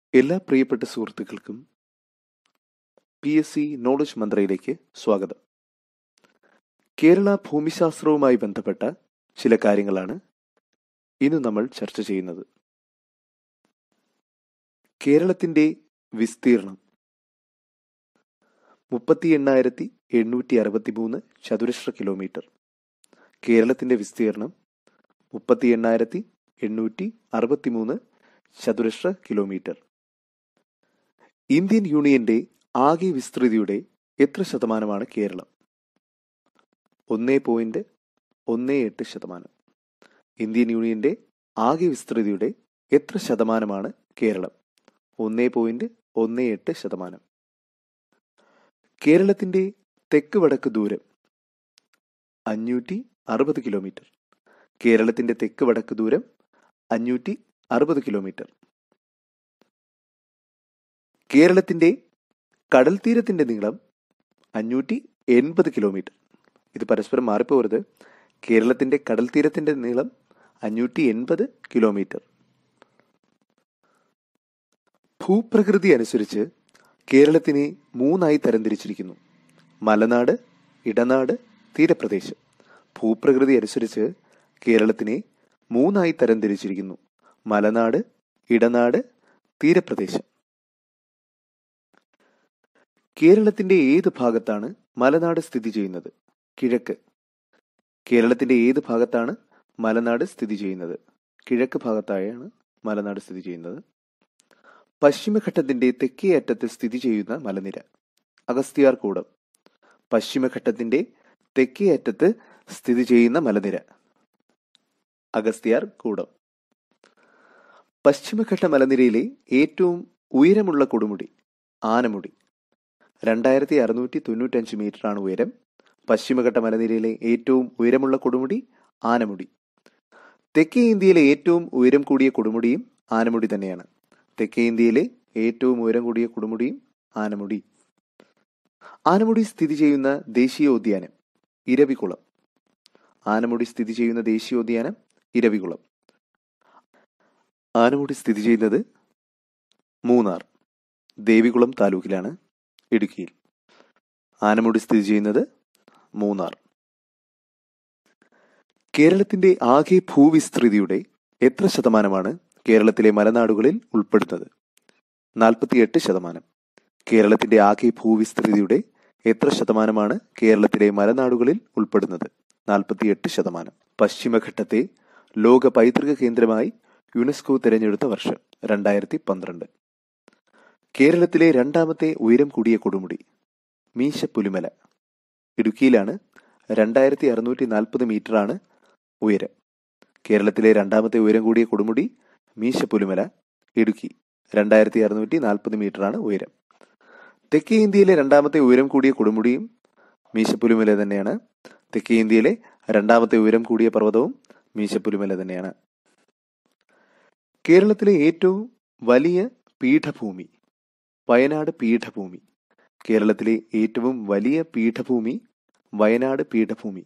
എല്ലാ പ്രിയപ്പെട്ട സുഹൃത്തുക്കൾക്കും പി എസ് സി നോളജ് മന്ത്രയിലേക്ക് സ്വാഗതം കേരള ഭൂമിശാസ്ത്രവുമായി ബന്ധപ്പെട്ട ചില കാര്യങ്ങളാണ് ഇന്ന് നമ്മൾ ചർച്ച ചെയ്യുന്നത് കേരളത്തിന്റെ വിസ്തീർണം മുപ്പത്തി എണ്ണായിരത്തി എണ്ണൂറ്റി അറുപത്തി മൂന്ന് ചതുരശ്ര കിലോമീറ്റർ കേരളത്തിന്റെ വിസ്തീർണം മുപ്പത്തി എണ്ണായിരത്തി എണ്ണൂറ്റി അറുപത്തി മൂന്ന് ചതുരശ്ര കിലോമീറ്റർ ഇന്ത്യൻ യൂണിയന്റെ ആകെ വിസ്തൃതിയുടെ എത്ര ശതമാനമാണ് കേരളം ഒന്ന് പോയിന്റ് ഒന്ന് എട്ട് ശതമാനം ഇന്ത്യൻ യൂണിയന്റെ ആകെ വിസ്തൃതിയുടെ എത്ര ശതമാനമാണ് കേരളം ഒന്ന് പോയിന്റ് ഒന്ന് എട്ട് ശതമാനം കേരളത്തിന്റെ തെക്ക് വടക്ക് ദൂരം അഞ്ഞൂറ്റി അറുപത് കിലോമീറ്റർ കേരളത്തിന്റെ തെക്ക് വടക്ക് ദൂരം അഞ്ഞൂറ്റി അറുപത് കിലോമീറ്റർ കേരളത്തിന്റെ കടൽ തീരത്തിന്റെ നീളം അഞ്ഞൂറ്റി എൺപത് കിലോമീറ്റർ ഇത് പരസ്പരം മാറിപ്പോകരുത് കേരളത്തിന്റെ കടൽ തീരത്തിന്റെ നീളം അഞ്ഞൂറ്റി എൺപത് കിലോമീറ്റർ ഭൂപ്രകൃതി അനുസരിച്ച് കേരളത്തിനെ മൂന്നായി തരംതിരിച്ചിരിക്കുന്നു മലനാട് ഇടനാട് തീരപ്രദേശം ഭൂപ്രകൃതി അനുസരിച്ച് കേരളത്തിനെ മൂന്നായി തരംതിരിച്ചിരിക്കുന്നു മലനാട് ഇടനാട് തീരപ്രദേശം കേരളത്തിന്റെ ഏത് ഭാഗത്താണ് മലനാട് സ്ഥിതി ചെയ്യുന്നത് കിഴക്ക് കേരളത്തിന്റെ ഏത് ഭാഗത്താണ് മലനാട് സ്ഥിതി ചെയ്യുന്നത് കിഴക്ക് ഭാഗത്തായാണ് മലനാട് സ്ഥിതി ചെയ്യുന്നത് പശ്ചിമഘട്ടത്തിന്റെ തെക്കേ അറ്റത്ത് സ്ഥിതി ചെയ്യുന്ന മലനിര അഗസ്തിയാർ കൂടം പശ്ചിമഘട്ടത്തിന്റെ തെക്കേ അറ്റത്ത് സ്ഥിതി ചെയ്യുന്ന മലനിര അഗസ്തിയാർ കൂടം പശ്ചിമഘട്ട മലനിരയിലെ ഏറ്റവും ഉയരമുള്ള കൊടുമുടി ആനമുടി രണ്ടായിരത്തി അറുന്നൂറ്റി തൊണ്ണൂറ്റഞ്ച് മീറ്ററാണ് ഉയരം പശ്ചിമഘട്ട മലനിരയിലെ ഏറ്റവും ഉയരമുള്ള കൊടുമുടി ആനമുടി തെക്കേ ഇന്ത്യയിലെ ഏറ്റവും ഉയരം കൂടിയ കൊടുമുടിയും ആനമുടി തന്നെയാണ് തെക്കേ ഇന്ത്യയിലെ ഏറ്റവും ഉയരം കൂടിയ കൊടുമുടിയും ആനമുടി ആനമുടി സ്ഥിതി ചെയ്യുന്ന ദേശീയോദ്യാനം ഇരവികുളം ആനമുടി സ്ഥിതി ചെയ്യുന്ന ദേശീയോദ്യാനം ഇരവികുളം ആനമുടി സ്ഥിതി ചെയ്യുന്നത് മൂന്നാർ ദേവികുളം താലൂക്കിലാണ് ഇടുക്കിയിൽ ആനമുടി സ്ഥിതി ചെയ്യുന്നത് മൂന്നാർ കേരളത്തിന്റെ ആകെ ഭൂവിസ്തൃതിയുടെ എത്ര ശതമാനമാണ് കേരളത്തിലെ മലനാടുകളിൽ ഉൾപ്പെടുന്നത് നാൽപ്പത്തിയെട്ട് ശതമാനം കേരളത്തിന്റെ ആകെ ഭൂവിസ്തൃതിയുടെ എത്ര ശതമാനമാണ് കേരളത്തിലെ മലനാടുകളിൽ ഉൾപ്പെടുന്നത് നാൽപ്പത്തിയെട്ട് ശതമാനം പശ്ചിമഘട്ടത്തെ ലോക പൈതൃക കേന്ദ്രമായി യുനെസ്കോ തിരഞ്ഞെടുത്ത വർഷം രണ്ടായിരത്തി പന്ത്രണ്ട് കേരളത്തിലെ രണ്ടാമത്തെ ഉയരം കൂടിയ കൊടുമുടി മീശ പുലിമല ഇടുക്കിയിലാണ് രണ്ടായിരത്തി അറുന്നൂറ്റി നാൽപ്പത് മീറ്ററാണ് ഉയരം കേരളത്തിലെ രണ്ടാമത്തെ ഉയരം കൂടിയ കൊടുമുടി മീശ പുലിമല ഇടുക്കി രണ്ടായിരത്തി അറുന്നൂറ്റി നാൽപ്പത് മീറ്ററാണ് ഉയരം തെക്കേ ഇന്ത്യയിലെ രണ്ടാമത്തെ ഉയരം കൂടിയ കൊടുമുടിയും മീശപ്പുലിമല തന്നെയാണ് തെക്കേ ഇന്ത്യയിലെ രണ്ടാമത്തെ ഉയരം കൂടിയ പർവ്വതവും മീശപ്പുലിമല തന്നെയാണ് കേരളത്തിലെ ഏറ്റവും വലിയ പീഠഭൂമി വയനാട് പീഠഭൂമി കേരളത്തിലെ ഏറ്റവും വലിയ പീഠഭൂമി വയനാട് പീഠഭൂമി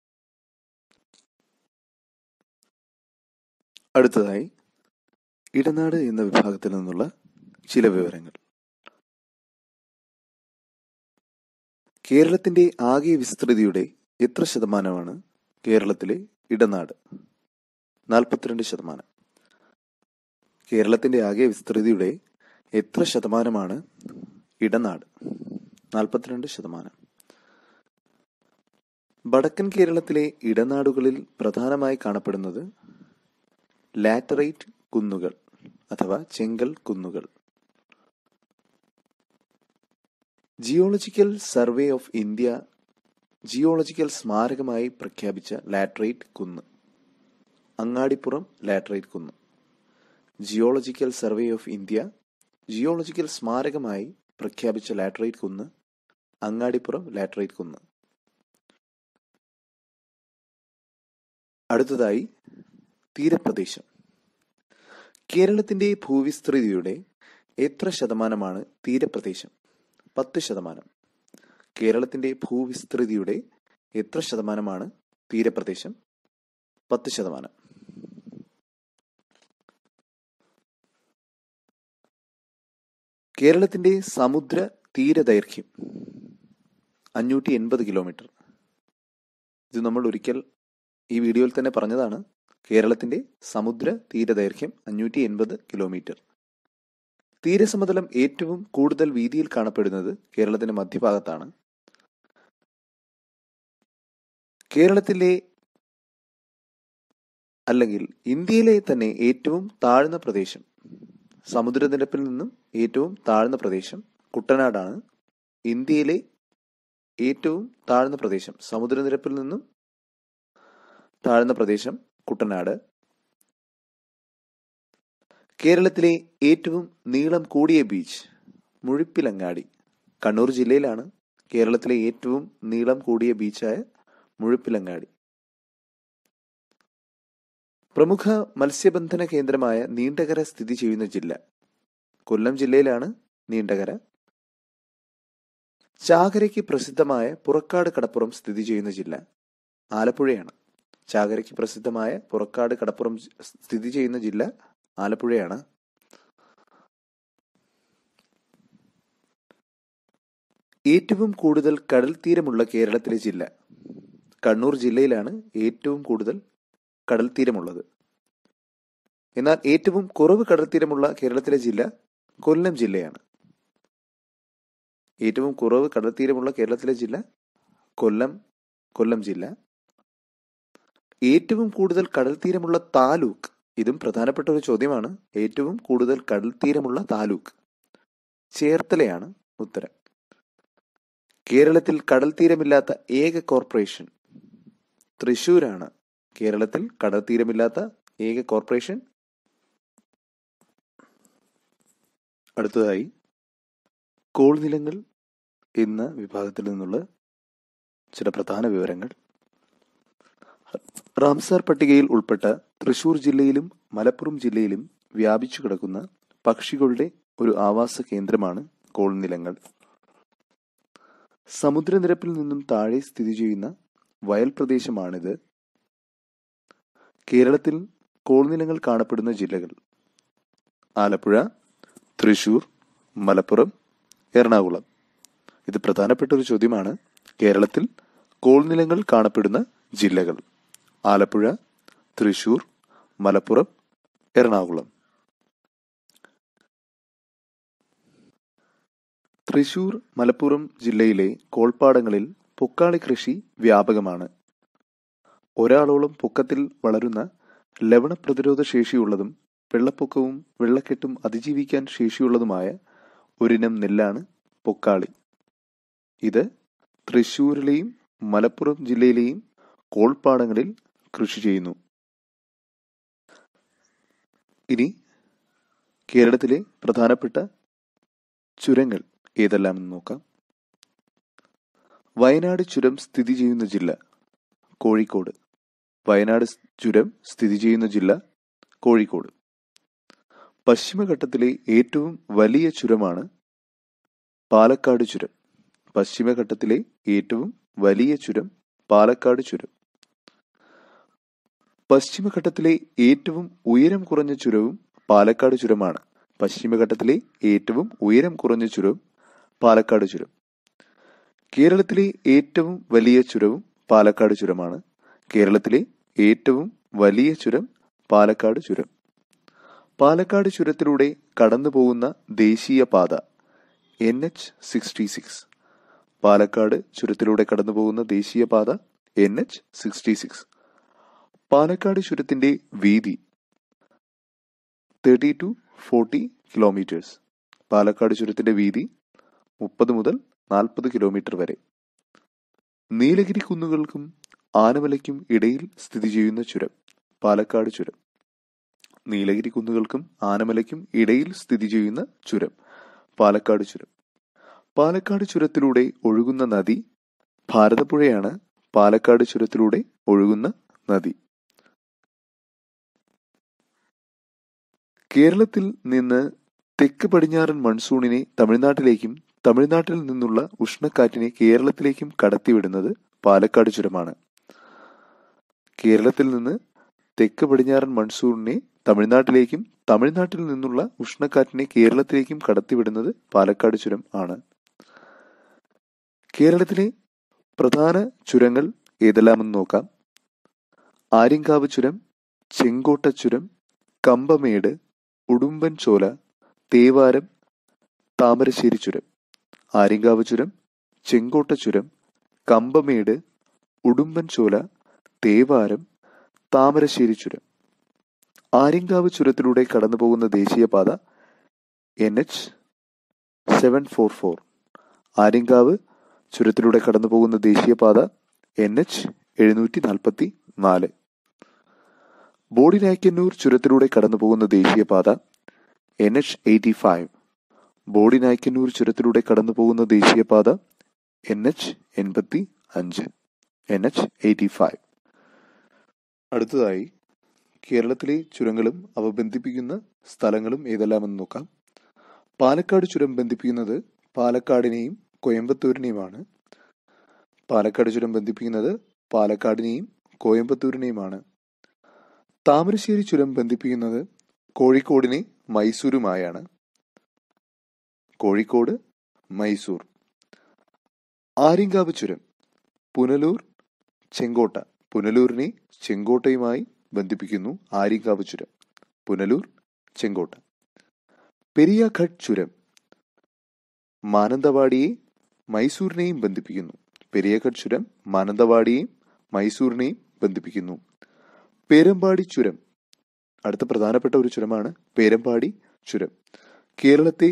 അടുത്തതായി ഇടനാട് എന്ന വിഭാഗത്തിൽ നിന്നുള്ള ചില വിവരങ്ങൾ കേരളത്തിന്റെ ആകെ വിസ്തൃതിയുടെ എത്ര ശതമാനമാണ് കേരളത്തിലെ ഇടനാട് നാൽപ്പത്തിരണ്ട് ശതമാനം കേരളത്തിന്റെ ആകെ വിസ്തൃതിയുടെ എത്ര ശതമാനമാണ് ഇടനാട് നാൽപ്പത്തിരണ്ട് ശതമാനം വടക്കൻ കേരളത്തിലെ ഇടനാടുകളിൽ പ്രധാനമായി കാണപ്പെടുന്നത് ലാറ്ററൈറ്റ് കുന്നുകൾ അഥവാ ചെങ്കൽ കുന്നുകൾ geological survey of India geological സ്മാരകമായി പ്രഖ്യാപിച്ച ലാറ്ററൈറ്റ് കുന്ന് അങ്ങാടിപ്പുറം ലാറ്ററൈറ്റ് കുന്ന് geological survey of India geological സ്മാരകമായി പ്രഖ്യാപിച്ച ലാറ്ററൈറ്റ് കുന്ന് അങ്ങാടിപ്പുറം ലാറ്ററൈറ്റ് കുന്ന് അടുത്തതായി തീരപ്രദേശം കേരളത്തിന്റെ ഭൂവിസ്തൃതിയുടെ എത്ര ശതമാനമാണ് തീരപ്രദേശം പത്ത് ശതമാനം കേരളത്തിന്റെ ഭൂവിസ്തൃതിയുടെ എത്ര ശതമാനമാണ് തീരപ്രദേശം പത്ത് ശതമാനം കേരളത്തിന്റെ സമുദ്ര തീരദൈർഘ്യം അഞ്ഞൂറ്റി എൺപത് കിലോമീറ്റർ ഇത് നമ്മൾ ഒരിക്കൽ ഈ വീഡിയോയിൽ തന്നെ പറഞ്ഞതാണ് കേരളത്തിന്റെ സമുദ്ര തീരദൈർഘ്യം അഞ്ഞൂറ്റി എൺപത് കിലോമീറ്റർ തീരസമതലം ഏറ്റവും കൂടുതൽ വീതിയിൽ കാണപ്പെടുന്നത് കേരളത്തിന്റെ മധ്യഭാഗത്താണ് കേരളത്തിലെ അല്ലെങ്കിൽ ഇന്ത്യയിലെ തന്നെ ഏറ്റവും താഴ്ന്ന പ്രദേശം സമുദ്രനിരപ്പിൽ നിന്നും ഏറ്റവും താഴ്ന്ന പ്രദേശം കുട്ടനാടാണ് ഇന്ത്യയിലെ ഏറ്റവും താഴ്ന്ന പ്രദേശം സമുദ്രനിരപ്പിൽ നിന്നും താഴ്ന്ന പ്രദേശം കുട്ടനാട് കേരളത്തിലെ ഏറ്റവും നീളം കൂടിയ ബീച്ച് മുഴുപ്പിലങ്ങാടി കണ്ണൂർ ജില്ലയിലാണ് കേരളത്തിലെ ഏറ്റവും നീളം കൂടിയ ബീച്ചായ മുഴുപ്പിലങ്ങാടി പ്രമുഖ മത്സ്യബന്ധന കേന്ദ്രമായ നീണ്ടകര സ്ഥിതി ചെയ്യുന്ന ജില്ല കൊല്ലം ജില്ലയിലാണ് നീണ്ടകര ചാകരയ്ക്ക് പ്രസിദ്ധമായ പുറക്കാട് കടപ്പുറം സ്ഥിതി ചെയ്യുന്ന ജില്ല ആലപ്പുഴയാണ് ചാകരയ്ക്ക് പ്രസിദ്ധമായ പുറക്കാട് കടപ്പുറം സ്ഥിതി ചെയ്യുന്ന ജില്ല ആലപ്പുഴയാണ് ഏറ്റവും കൂടുതൽ കടൽ തീരമുള്ള കേരളത്തിലെ ജില്ല കണ്ണൂർ ജില്ലയിലാണ് ഏറ്റവും കൂടുതൽ കടൽ തീരമുള്ളത് എന്നാൽ ഏറ്റവും കുറവ് കടൽ തീരമുള്ള കേരളത്തിലെ ജില്ല കൊല്ലം ജില്ലയാണ് ഏറ്റവും കുറവ് കടൽ തീരമുള്ള കേരളത്തിലെ ജില്ല കൊല്ലം കൊല്ലം ജില്ല ഏറ്റവും കൂടുതൽ കടൽ തീരമുള്ള താലൂക്ക് ഇതും പ്രധാനപ്പെട്ട ഒരു ചോദ്യമാണ് ഏറ്റവും കൂടുതൽ കടൽ തീരമുള്ള താലൂക്ക് ചേർത്തലയാണ് ഉത്തരം കേരളത്തിൽ കടൽ തീരമില്ലാത്ത ഏക കോർപ്പറേഷൻ തൃശൂരാണ് കേരളത്തിൽ കടൽ തീരമില്ലാത്ത ഏക കോർപ്പറേഷൻ അടുത്തതായി കോൾ നിലങ്ങൾ എന്ന വിഭാഗത്തിൽ നിന്നുള്ള ചില പ്രധാന വിവരങ്ങൾ റാംസാർ പട്ടികയിൽ ഉൾപ്പെട്ട തൃശൂർ ജില്ലയിലും മലപ്പുറം ജില്ലയിലും വ്യാപിച്ചു കിടക്കുന്ന പക്ഷികളുടെ ഒരു ആവാസ കേന്ദ്രമാണ് കോൾ നിലങ്ങൾ സമുദ്രനിരപ്പിൽ നിന്നും താഴെ സ്ഥിതി ചെയ്യുന്ന വയൽ പ്രദേശമാണിത് കേരളത്തിൽ കോൾനിലങ്ങൾ കാണപ്പെടുന്ന ജില്ലകൾ ആലപ്പുഴ തൃശൂർ മലപ്പുറം എറണാകുളം ഇത് പ്രധാനപ്പെട്ട ഒരു ചോദ്യമാണ് കേരളത്തിൽ കോൾനിലങ്ങൾ കാണപ്പെടുന്ന ജില്ലകൾ ആലപ്പുഴ തൃശൂർ മലപ്പുറം എറണാകുളം തൃശൂർ മലപ്പുറം ജില്ലയിലെ കോൾപ്പാടങ്ങളിൽ പൊക്കാളി കൃഷി വ്യാപകമാണ് ഒരാളോളം പൊക്കത്തിൽ വളരുന്ന ലവണ പ്രതിരോധ ശേഷിയുള്ളതും വെള്ളപ്പൊക്കവും വെള്ളക്കെട്ടും അതിജീവിക്കാൻ ശേഷിയുള്ളതുമായ ഒരിനം നെല്ലാണ് പൊക്കാളി ഇത് തൃശൂരിലെയും മലപ്പുറം ജില്ലയിലെയും കോൾപ്പാടങ്ങളിൽ കൃഷി ചെയ്യുന്നു ഇനി കേരളത്തിലെ പ്രധാനപ്പെട്ട ചുരങ്ങൾ ഏതെല്ലാമെന്ന് നോക്കാം വയനാട് ചുരം സ്ഥിതി ചെയ്യുന്ന ജില്ല കോഴിക്കോട് വയനാട് ചുരം സ്ഥിതി ചെയ്യുന്ന ജില്ല കോഴിക്കോട് പശ്ചിമഘട്ടത്തിലെ ഏറ്റവും വലിയ ചുരമാണ് പാലക്കാട് ചുരം പശ്ചിമഘട്ടത്തിലെ ഏറ്റവും വലിയ ചുരം പാലക്കാട് ചുരം പശ്ചിമഘട്ടത്തിലെ ഏറ്റവും ഉയരം കുറഞ്ഞ ചുരവും പാലക്കാട് ചുരമാണ് പശ്ചിമഘട്ടത്തിലെ ഏറ്റവും ഉയരം കുറഞ്ഞ ചുരവും പാലക്കാട് ചുരം കേരളത്തിലെ ഏറ്റവും വലിയ ചുരവും പാലക്കാട് ചുരമാണ് കേരളത്തിലെ ഏറ്റവും വലിയ ചുരം പാലക്കാട് ചുരം പാലക്കാട് ചുരത്തിലൂടെ കടന്നു പോകുന്ന ദേശീയ പാത N H sixty six Palakkad ചുരത്തിലൂടെ കടന്നു പോകുന്ന ദേശീയപാത N H sixty six Palakkad ചുരത്തിന്റെ വീതി thirty two forty kilometres Palakkad ചുരത്തിന്റെ വീതി മുപ്പത് മുതൽ നാൽപ്പത് കിലോമീറ്റർ വരെ നീലഗിരി കുന്നുകൾക്കും ആനമലയ്ക്കും ഇടയിൽ സ്ഥിതി ചെയ്യുന്ന ചുരം പാലക്കാട് ചുരം നീലഗിരി കുന്നുകൾക്കും ആനമലയ്ക്കും ഇടയിൽ സ്ഥിതി ചെയ്യുന്ന ചുരം പാലക്കാട് ചുരം പാലക്കാട് ചുരത്തിലൂടെ ഒഴുകുന്ന നദി ഭാരതപ്പുഴയാണ് പാലക്കാട് ചുരത്തിലൂടെ ഒഴുകുന്ന നദി കേരളത്തിൽ നിന്ന് തെക്ക് പടിഞ്ഞാറൻ മൺസൂണിനെ തമിഴ്നാട്ടിലേക്കും തമിഴ്നാട്ടിൽ നിന്നുള്ള ഉഷ്ണക്കാറ്റിനെ കേരളത്തിലേക്കും കടത്തിവിടുന്നത് പാലക്കാട് ചുരമാണ് കേരളത്തിൽ നിന്ന് തെക്ക് പടിഞ്ഞാറൻ മൺസൂണിനെ തമിഴ്നാട്ടിലേക്കും തമിഴ്നാട്ടിൽ നിന്നുള്ള ഉഷ്ണക്കാറ്റിനെ കേരളത്തിലേക്കും കടത്തിവിടുന്നത് പാലക്കാട് ചുരം ആണ് കേരളത്തിലെ പ്രധാന ചുരങ്ങൾ ഏതെല്ലാമെന്ന് നോക്കാം ആര്യങ്കാവ് ചുരം ചെങ്കോട്ട ചുരം കമ്പമേട് ഉടുമ്പൻ ചോല തേവാരം താമരശ്ശേരി ചുരം ആര്യങ്കാവ് ചുരം ചെങ്കോട്ട ചുരം കമ്പമേട് ഉടുമ്പൻ ചോല തേവാരം താമരശ്ശേരി ചുരം ആര്യങ്കാവ് ചുരത്തിലൂടെ കടന്നു പോകുന്ന ദേശീയപാത N H seven four four Aryankavu ചുരത്തിലൂടെ കടന്നു പോകുന്ന ദേശീയപാത എൻ എച്ച് എഴുന്നൂറ്റി നാൽപ്പത്തി നാല് ബോഡിനായ്ക്കന്നൂർ ചുരത്തിലൂടെ കടന്നു പോകുന്ന ദേശീയപാത N H eighty five Bodinayakkanur ചുരത്തിലൂടെ കടന്നു പോകുന്ന ദേശീയപാത എൻ എച്ച് എൺപത്തി അഞ്ച് എൻ എച്ച് എയ്റ്റി ഫൈവ് അടുത്തതായി കേരളത്തിലെ ചുരങ്ങളും അവ ബന്ധിപ്പിക്കുന്ന സ്ഥലങ്ങളും ഏതെല്ലാമെന്ന് നോക്കാം പാലക്കാട് ചുരം ബന്ധിപ്പിക്കുന്നത് പാലക്കാടിനെയും കോയമ്പത്തൂരിനെയുമാണ് പാലക്കാട് ചുരം ബന്ധിപ്പിക്കുന്നത് പാലക്കാടിനെയും കോയമ്പത്തൂരിനെയുമാണ് താമരശ്ശേരി ചുരം ബന്ധിപ്പിക്കുന്നത് കോഴിക്കോടിനെ മൈസൂരുമായാണ് കോഴിക്കോട് മൈസൂർ ആര്യങ്കാവ് ചുരം പുനലൂർ ചെങ്കോട്ട പുനലൂരിനെ ചെങ്കോട്ടയുമായി ബന്ധിപ്പിക്കുന്നു ആര്യങ്കാവ് ചുരം പുനലൂർ ചെങ്കോട്ട പെരിയാഘട്ട് ചുരം മാനന്തവാടിയെ മൈസൂരിനെയും ബന്ധിപ്പിക്കുന്നു പെരിയഘട്ട് ചുരം മാനന്തവാടിയെയും മൈസൂരിനെയും ബന്ധിപ്പിക്കുന്നു പേരമ്പാടി ചുരം അടുത്ത പ്രധാനപ്പെട്ട ഒരു ചുരമാണ് പേരമ്പാടി ചുരം കേരളത്തെ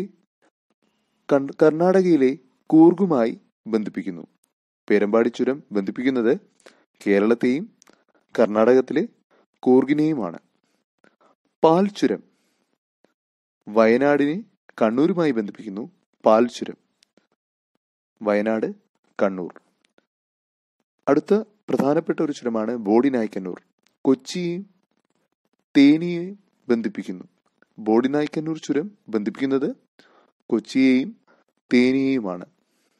കർണാടകയിലെ കൂർഗുമായി ബന്ധിപ്പിക്കുന്നു പേരമ്പാടി ചുരം ബന്ധിപ്പിക്കുന്നത് കേരളത്തെയും കർണാടകത്തിലെ കൂർഗിനെയുമാണ് പാൽ ചുരം വയനാടിനെ കണ്ണൂരുമായി ബന്ധിപ്പിക്കുന്നു പാൽ ചുരം വയനാട് കണ്ണൂർ അടുത്ത പ്രധാനപ്പെട്ട ഒരു ചുരമാണ് ബോഡി നായ്ക്കന്നൂർ കൊച്ചിയെയും തേനിയെയും ബന്ധിപ്പിക്കുന്നു ബോഡി നായ്ക്കന്നൂർ ചുരം ബന്ധിപ്പിക്കുന്നത് കൊച്ചിയെയും തേനിയെയുമാണ്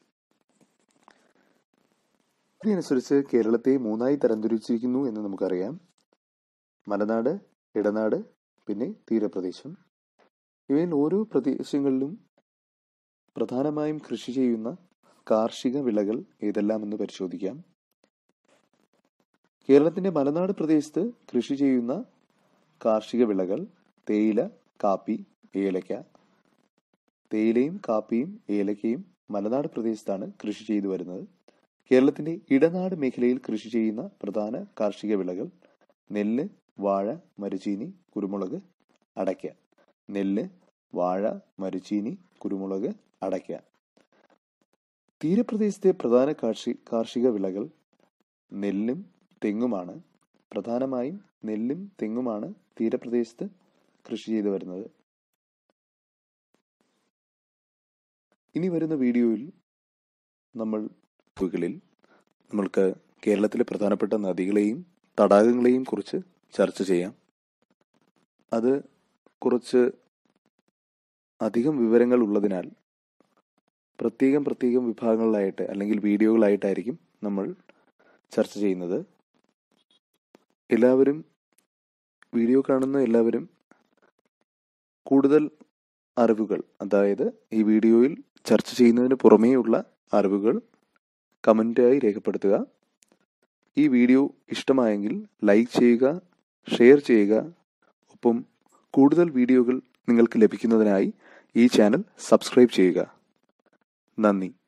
ഇതിനനുസരിച്ച് കേരളത്തെ മൂന്നായി തരംതിരിച്ചിരിക്കുന്നു എന്ന് നമുക്കറിയാം മലനാട് ഇടനാട് പിന്നെ തീരപ്രദേശം ഇവയിൽ ഓരോ പ്രദേശങ്ങളിലും പ്രധാനമായും കൃഷി ചെയ്യുന്ന കാർഷിക വിളകൾ ഏതെല്ലാമെന്ന് പരിശോധിക്കാം കേരളത്തിന്റെ മലനാട് പ്രദേശത്ത് കൃഷി ചെയ്യുന്ന കാർഷിക വിളകൾ തേയില കാപ്പി ഏലക്ക തേയിലയും കാപ്പിയും ഏലക്കയും മലനാട് പ്രദേശത്താണ് കൃഷി ചെയ്തു വരുന്നത് കേരളത്തിന്റെ ഇടനാട് മേഖലയിൽ കൃഷി ചെയ്യുന്ന പ്രധാന കാർഷിക വിളകൾ നെല്ല് വാഴ മരുചീനി കുരുമുളക് അടയ്ക്ക നെല്ല് വാഴ മരുചീനി കുരുമുളക് അടയ്ക്ക തീരപ്രദേശത്തെ പ്രധാന കാർഷി കാർഷിക വിളകൾ നെല്ലും തെങ്ങുമാണ് പ്രധാനമായും നെല്ലും തെങ്ങുമാണ് തീരപ്രദേശത്ത് കൃഷി ചെയ്തു വരുന്നത് ഇനി വരുന്ന വീഡിയോയിൽ നമ്മൾ കളിൽ നമ്മൾക്ക് കേരളത്തിലെ പ്രധാനപ്പെട്ട നദികളെയും തടാകങ്ങളെയും കുറിച്ച് ചർച്ച ചെയ്യാം അത് കുറച്ച് അധികം വിവരങ്ങൾ ഉള്ളതിനാൽ പ്രത്യേകം പ്രത്യേകം വിഭാഗങ്ങളിലായിട്ട് അല്ലെങ്കിൽ വീഡിയോകളായിട്ടായിരിക്കും നമ്മൾ ചർച്ച ചെയ്യുന്നത് എല്ലാവരും വീഡിയോ കാണുന്ന എല്ലാവരും കൂടുതൽ അറിവുകൾ അതായത് ഈ വീഡിയോയിൽ ചർച്ച ചെയ്യുന്നതിന് പുറമേയുള്ള അറിവുകൾ കമൻ്റായി രേഖപ്പെടുത്തുക ഈ വീഡിയോ ഇഷ്ടമായെങ്കിൽ ലൈക്ക് ചെയ്യുക ഷെയർ ചെയ്യുക ഒപ്പം കൂടുതൽ വീഡിയോകൾ നിങ്ങൾക്ക് ലഭിക്കുന്നതിനായി ഈ ചാനൽ സബ്സ്ക്രൈബ് ചെയ്യുക നന്ദി